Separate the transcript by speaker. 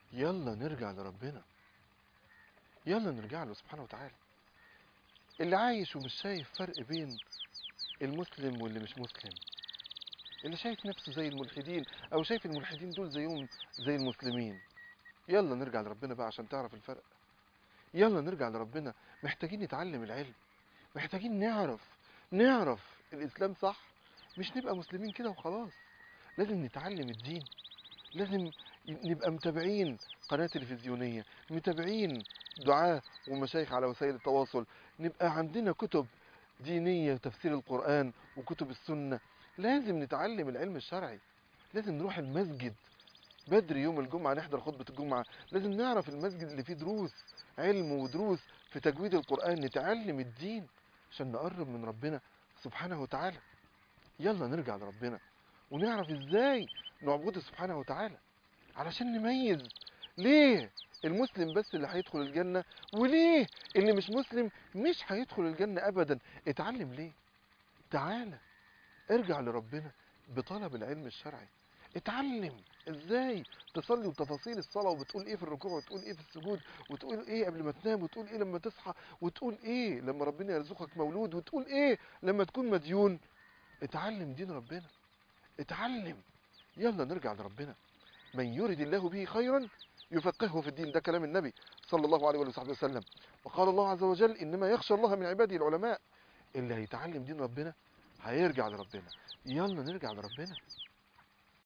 Speaker 1: يلا نرجع لربنا يلا نرجع له سبحانه وتعالى اللي عايش ومش شايف فرق بين المسلم واللي مش مسلم اللي شايف نفسه زي الملحدين او شايف الملحدين دول زيهم زي المسلمين يلا نرجع لربنا بقى عشان تعرف الفرق يلا نرجع لربنا محتاجين نتعلم العلم محتاجين نعرف نعرف الاسلام صح مش نبقى مسلمين كده وخلاص لازم نتعلم الدين لازم نبقى متابعين قناة تلفزيونية متابعين دعاة ومشايخ على وسائل التواصل نبقى عندنا كتب دينية تفسير القرآن وكتب السنة لازم نتعلم العلم الشرعي لازم نروح المسجد بدري يوم الجمعة نحضر خطبة الجمعة لازم نعرف المسجد اللي فيه دروس علم ودروس في تجويد القرآن نتعلم الدين عشان نقرب من ربنا سبحانه وتعالى يلا نرجع لربنا ونعرف ازاي نعبده سبحانه وتعالى علشان نميز ليه المسلم بس اللي هيدخل الجنة وليه اللي مش مسلم مش هيدخل الجنة أبدا اتعلم ليه تعالى ارجع لربنا بطلب العلم الشرعي اتعلم ازاي تصلي وتفاصيل الصلاة وبتقول ايه في الركوع وتقول ايه في السجود وتقول ايه قبل ما تنام وتقول ايه لما تصحى وتقول ايه لما ربنا يرزقك مولود وتقول ايه لما تكون مديون اتعلم دين ربنا اتعلم يلا نرجع لربنا من يرد الله به خيرا يفقهه في الدين ده كلام النبي صلى الله عليه وصحبه وسلم وقال الله عز وجل إنما يخشى الله من عباده العلماء اللي هيتعلم دين ربنا هيرجع لربنا يلا نرجع لربنا